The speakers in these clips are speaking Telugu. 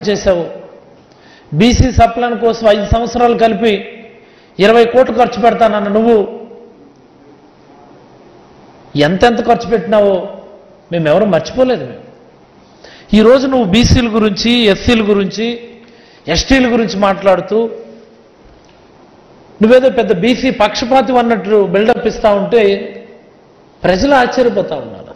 చేశావు బీసీ సప్లాన్ కోసం ఐదు సంవత్సరాలు కలిపి ఇరవై కోట్లు ఖర్చు పెడతానన్న నువ్వు ఎంతెంత ఖర్చు పెట్టినావో మేము ఎవరు మర్చిపోలేదు మేము ఈరోజు నువ్వు బీసీల గురించి ఎస్సీల గురించి ఎస్టీల గురించి మాట్లాడుతూ నువ్వేదో పెద్ద బీసీ పక్షపాతి అన్నట్టు బిల్డప్ ఇస్తా ఉంటే ప్రజలు ఆశ్చర్యపోతా ఉన్నారు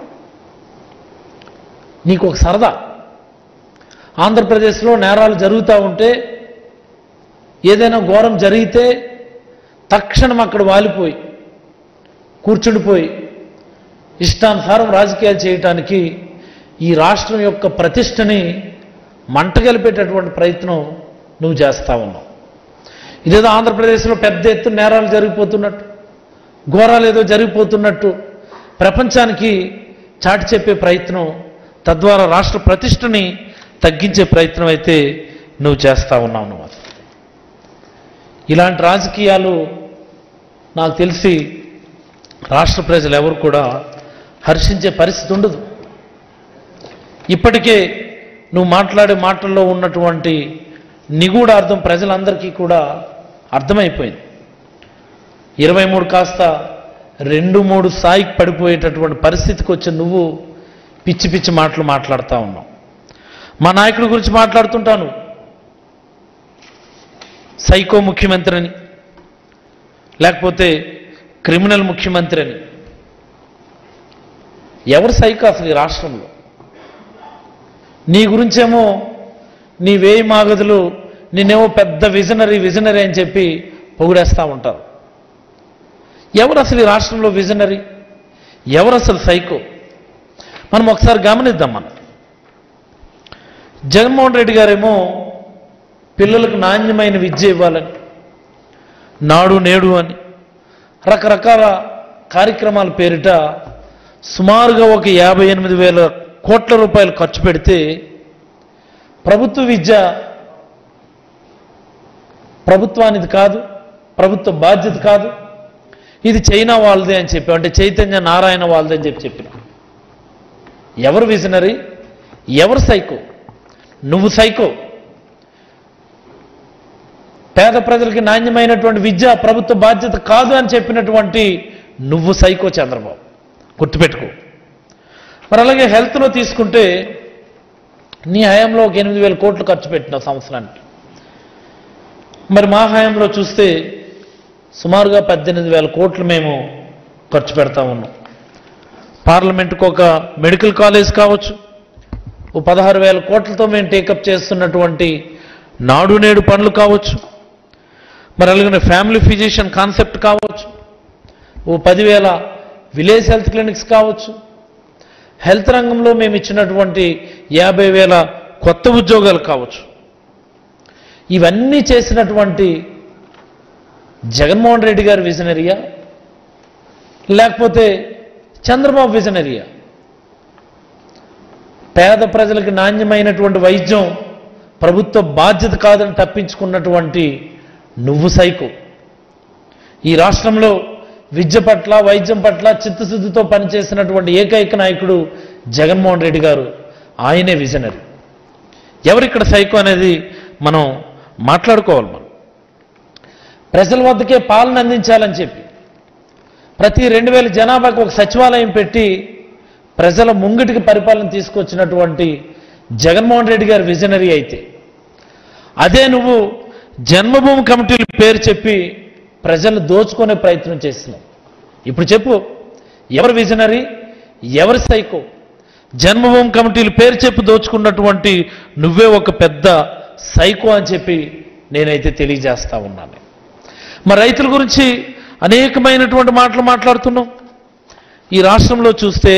నీకు ఒక సరదా ఆంధ్రప్రదేశ్లో నేరాలు జరుగుతూ ఉంటే ఏదైనా ఘోరం జరిగితే తక్షణం అక్కడ వాలిపోయి కూర్చుండిపోయి ఇష్టానుసారం రాజకీయాలు చేయటానికి ఈ రాష్ట్రం యొక్క ప్రతిష్టని మంటగలిపేటటువంటి ప్రయత్నం నువ్వు చేస్తా ఉన్నావు ఇదేదో ఆంధ్రప్రదేశ్లో పెద్ద ఎత్తున నేరాలు జరిగిపోతున్నట్టు ఘోరాలు ఏదో జరిగిపోతున్నట్టు ప్రపంచానికి చాటి చెప్పే ప్రయత్నం తద్వారా రాష్ట్ర ప్రతిష్టని తగ్గించే ప్రయత్నం అయితే నువ్వు చేస్తా ఉన్నావు నువ్వు ఇలాంటి రాజకీయాలు నాకు తెలిసి రాష్ట్ర ప్రజలు ఎవరు కూడా హర్షించే పరిస్థితి ఉండదు ఇప్పటికే నువ్వు మాట్లాడే మాటల్లో ఉన్నటువంటి నిగూఢార్థం ప్రజలందరికీ కూడా అర్థమైపోయింది ఇరవై మూడు కాస్త రెండు మూడు స్థాయికి పడిపోయేటటువంటి పరిస్థితికి వచ్చి నువ్వు పిచ్చి పిచ్చి మాటలు మాట్లాడుతూ ఉన్నావు మా నాయకుడి గురించి మాట్లాడుతుంటాను సైకో ముఖ్యమంత్రి అని లేకపోతే క్రిమినల్ ముఖ్యమంత్రి అని ఎవరు సైకో అసలు ఈ రాష్ట్రంలో నీ గురించేమో నీ వేయి మాగదులు నిన్నేమో పెద్ద విజనరీ విజనరీ అని చెప్పి పొగిడేస్తూ ఉంటారు ఎవరు అసలు ఈ రాష్ట్రంలో విజనరీ ఎవరు అసలు సైకో మనం ఒకసారి గమనిద్దాం మనం జగన్మోహన్ రెడ్డి గారేమో పిల్లలకు నాణ్యమైన విద్య ఇవ్వాలని నాడు నేడు అని రకరకాల కార్యక్రమాల పేరిట సుమారుగా ఒక యాభై ఎనిమిది వేల కోట్ల రూపాయలు ఖర్చు పెడితే ప్రభుత్వ విద్య ప్రభుత్వానిది కాదు ప్రభుత్వ బాధ్యత కాదు ఇది చైనా వాళ్ళదే అని చెప్పి అంటే చైతన్య నారాయణ వాళ్ళదే అని చెప్పి చెప్పిన ఎవరు విజనరీ ఎవరు సైకో నువ్వు సైకో పేద ప్రజలకి నాణ్యమైనటువంటి విద్య ప్రభుత్వ బాధ్యత కాదు అని చెప్పినటువంటి నువ్వు సైకో చంద్రబాబు గుర్తుపెట్టుకో మరి అలాగే హెల్త్లో తీసుకుంటే నీ హయాంలో ఒక ఎనిమిది వేల కోట్లు ఖర్చు పెట్టినావు సంవత్సరానికి మరి మా హయాంలో చూస్తే సుమారుగా పద్దెనిమిది వేల కోట్లు మేము ఖర్చు పెడతా ఉన్నాం పార్లమెంటుకు ఒక మెడికల్ కాలేజ్ కావచ్చు ఓ పదహారు వేల కోట్లతో మేము టేకప్ చేస్తున్నటువంటి నాడు నేడు పనులు కావచ్చు మరి అలాగే ఫ్యామిలీ ఫిజిషియన్ కాన్సెప్ట్ కావచ్చు ఓ పదివేల విలేజ్ హెల్త్ క్లినిక్స్ కావచ్చు హెల్త్ రంగంలో మేము ఇచ్చినటువంటి యాభై వేల కొత్త ఉద్యోగాలు కావచ్చు ఇవన్నీ చేసినటువంటి జగన్మోహన్ రెడ్డి గారి విజనరీయా లేకపోతే చంద్రబాబు విజనరీయా పేద ప్రజలకు నాణ్యమైనటువంటి వైద్యం ప్రభుత్వ బాధ్యత కాదని తప్పించుకున్నటువంటి నువ్వు సైకు ఈ రాష్ట్రంలో విద్య పట్ల వైద్యం పట్ల చిత్తశుద్ధితో పనిచేసినటువంటి ఏకైక నాయకుడు జగన్మోహన్ రెడ్డి గారు ఆయనే విజనరీ ఎవరిక్కడ సైకో అనేది మనం మాట్లాడుకోవాలి మనం ప్రజల వద్దకే పాలన అందించాలని చెప్పి ప్రతి రెండు వేల జనాభాకు ఒక సచివాలయం పెట్టి ప్రజల ముంగిటికి పరిపాలన తీసుకొచ్చినటువంటి జగన్మోహన్ రెడ్డి గారి విజనరీ అయితే అదే నువ్వు జన్మభూమి కమిటీల పేరు చెప్పి ప్రజలు దోచుకునే ప్రయత్నం చేస్తున్నావు ఇప్పుడు చెప్పు ఎవరు విజనరీ ఎవరు సైకో జన్మభూమి కమిటీల పేరు చెప్పి దోచుకున్నటువంటి నువ్వే ఒక పెద్ద సైకో అని చెప్పి నేనైతే తెలియజేస్తా ఉన్నాను మరి రైతుల గురించి అనేకమైనటువంటి మాటలు మాట్లాడుతున్నాం ఈ రాష్ట్రంలో చూస్తే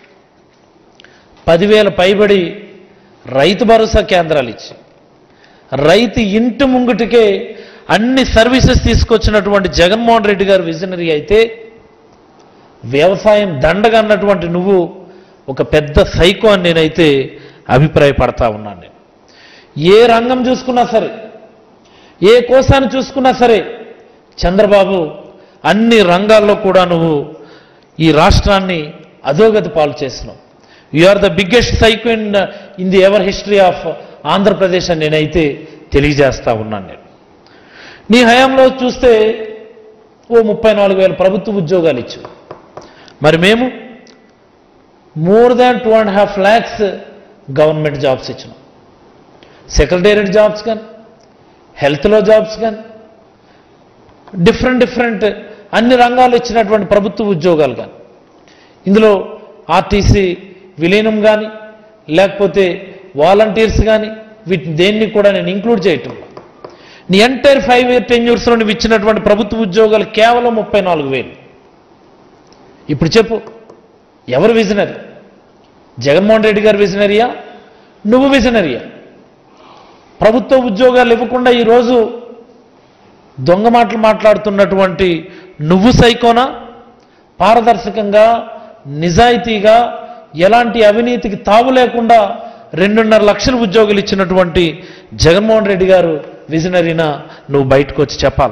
పదివేల పైబడి రైతు భరోసా కేంద్రాలు ఇచ్చి రైతు ఇంటి ముంగిటికే అన్ని సర్వీసెస్ తీసుకొచ్చినటువంటి జగన్మోహన్ రెడ్డి గారు విజనరీ అయితే వ్యవసాయం దండగా అన్నటువంటి నువ్వు ఒక పెద్ద సైకో అని నేనైతే అభిప్రాయపడతా ఉన్నాను నేను ఏ రంగం చూసుకున్నా సరే ఏ కోసాన్ని చూసుకున్నా సరే చంద్రబాబు అన్ని రంగాల్లో కూడా నువ్వు ఈ రాష్ట్రాన్ని అధోగతి పాలు చేసినావు you are the biggest psycho in in the ever history of Andhra Pradesh అని నేనైతే తెలియజేస్తా ఉన్నాను నేను నీ హయాంలో చూస్తే ఓ ముప్పై నాలుగు వేల ప్రభుత్వ ఉద్యోగాలు ఇచ్చు మరి మేము more than two and half lakhs government jobs ఇచ్చినాం సెక్రటేరియట్ జాబ్స్ కానీ హెల్త్లో జాబ్స్ కానీ డిఫరెంట్ డిఫరెంట్ అన్ని రంగాలు ఇచ్చినటువంటి ప్రభుత్వ ఉద్యోగాలు కానీ ఇందులో ఆర్టీసీ విలీనం కానీ లేకపోతే వాలంటీర్స్ కానీ వీటిని దేన్ని కూడా నేను ఇంక్లూడ్ చేయటం లేదు. నీ ఎంటైర్ ఫైవ్ ఇయర్ టెన్ ఇయర్స్లో నువ్వు ఇచ్చినటువంటి ప్రభుత్వ ఉద్యోగాలు కేవలం ముప్పై నాలుగు వేలు ఇప్పుడు చెప్పు ఎవరు విజనరీ జగన్మోహన్ రెడ్డి గారు విజనరీయా నువ్వు విజనరీయా ప్రభుత్వ ఉద్యోగాలు ఇవ్వకుండా ఈరోజు దొంగ మాటలు మాట్లాడుతున్నటువంటి నువ్వు సైకోనా పారదర్శకంగా నిజాయితీగా ఎలాంటి అవినీతికి తావు లేకుండా రెండున్నర లక్షల ఉద్యోగులు ఇచ్చినటువంటి జగన్మోహన్ రెడ్డి గారు విజనరీనా నువ్వు బయటకు వచ్చి చెప్పాలి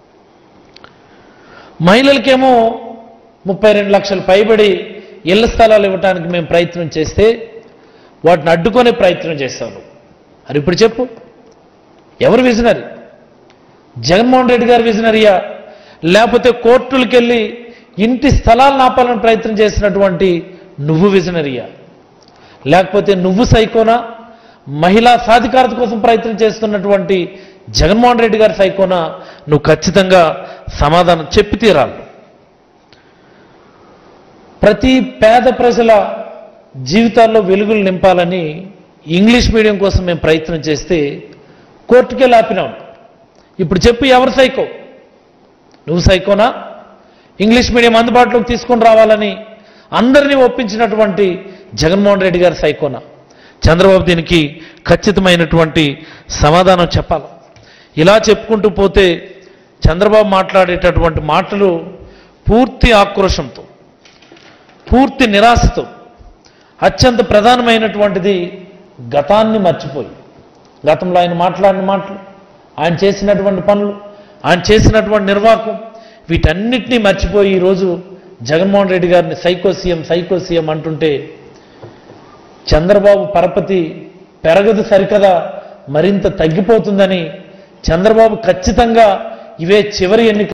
మహిళలకేమో ముప్పై రెండు లక్షలు పైబడి ఇళ్ల స్థలాలు ఇవ్వడానికి మేము ప్రయత్నం చేస్తే వాటిని అడ్డుకునే ప్రయత్నం చేస్తావు నువ్వు అది ఇప్పుడు చెప్పు ఎవరు విజనరీ జగన్మోహన్ రెడ్డి గారు విజనరీయా లేకపోతే కోర్టులకు వెళ్ళి ఇంటి స్థలాలను ఆపాలని ప్రయత్నం చేసినటువంటి నువ్వు విజనరీయా లేకపోతే నువ్వు సైకోనా మహిళా సాధికారత కోసం ప్రయత్నం చేస్తున్నటువంటి జగన్మోహన్ రెడ్డి గారి సైకోనా నువ్వు ఖచ్చితంగా సమాధానం చెప్పి తీరాలి ప్రతి పేద ప్రజల జీవితాల్లో వెలుగులు నింపాలని ఇంగ్లీష్ మీడియం కోసం మేము ప్రయత్నం చేస్తే కోర్టుకే లాపినాం ఇప్పుడు చెప్పు ఎవరు సైకో నువ్వు సైకోనా ఇంగ్లీష్ మీడియం అందుబాటులోకి తీసుకొని రావాలని అందరినీ ఒప్పించినటువంటి జగన్మోహన్ రెడ్డి గారి సైకోనా చంద్రబాబు దీనికి ఖచ్చితమైనటువంటి సమాధానం చెప్పాలి ఇలా చెప్పుకుంటూ పోతే చంద్రబాబు మాట్లాడేటటువంటి మాటలు పూర్తి ఆక్రోశంతో పూర్తి నిరాశతో అత్యంత ప్రధానమైనటువంటిది గతాన్ని మర్చిపోయి గతంలో ఆయన మాట్లాడిన మాటలు ఆయన చేసినటువంటి పనులు ఆయన చేసినటువంటి నిర్వాహకం వీటన్నిటినీ మర్చిపోయి ఈరోజు జగన్మోహన్ రెడ్డి గారిని సైకో సీఎం సైకో సీఎం అంటుంటే చంద్రబాబు పరపతి పెరగదు సరికదా మరింత తగ్గిపోతుందని చంద్రబాబు ఖచ్చితంగా ఇవే చివరి ఎన్నిక